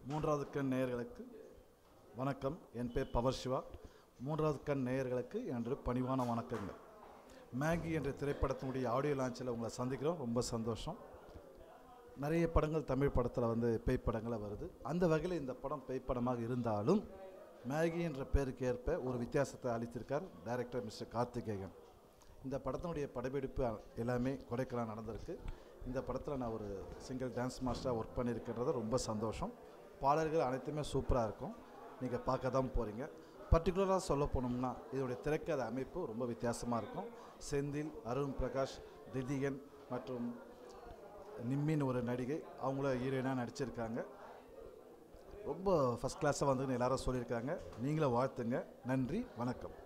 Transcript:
மூன்றாவது கண் நேயர்களுக்கு வணக்கம் என் பேர் பவர் சிவா மூன்றாவது கண் நேயர்களுக்கு என்று பணிவான வணக்கங்கள் மேகி என்ற திரைப்படத்தினுடைய ஆடியோ லான்ச்சில் உங்களை சந்திக்கிறோம் ரொம்ப சந்தோஷம் நிறைய படங்கள் தமிழ் படத்தில் வந்து பேய் படங்களாக வருது அந்த வகையில் இந்த படம் பேய் படமாக இருந்தாலும் மேகி என்ற பேருக்கு ஏற்ப ஒரு வித்தியாசத்தை அளித்திருக்கார் டைரக்டர் மிஸ்டர் கார்த்திகேயன் இந்த படத்தினுடைய படப்பிடிப்பு அ- எல்லாமே கொடைக்கானல் நடந்திருக்கு இந்த படத்தில் நான் ஒரு சிங்கிள் டான்ஸ் மாஸ்டராக ஒர்க் பண்ணியிருக்கிறது ரொம்ப சந்தோஷம் பாடல்கள் அனைத்துமே சூப்பராக இருக்கும் நீங்கள் பார்க்க தான் போகிறீங்க பர்டிகுலராக சொல்ல போனோம்னா இதோடைய திரைக்கதை அமைப்பு ரொம்ப வித்தியாசமாக இருக்கும் செந்தில் அருண் பிரகாஷ் திதிகன் மற்றும் நிம்மின்னு ஒரு நடிகை அவங்கள ஹீரோயினாக நடிச்சிருக்காங்க ரொம்ப ஃபஸ்ட் கிளாஸாக வந்துன்னு எல்லாரும் சொல்லியிருக்காங்க நீங்களும் வாழ்த்துங்க நன்றி வணக்கம்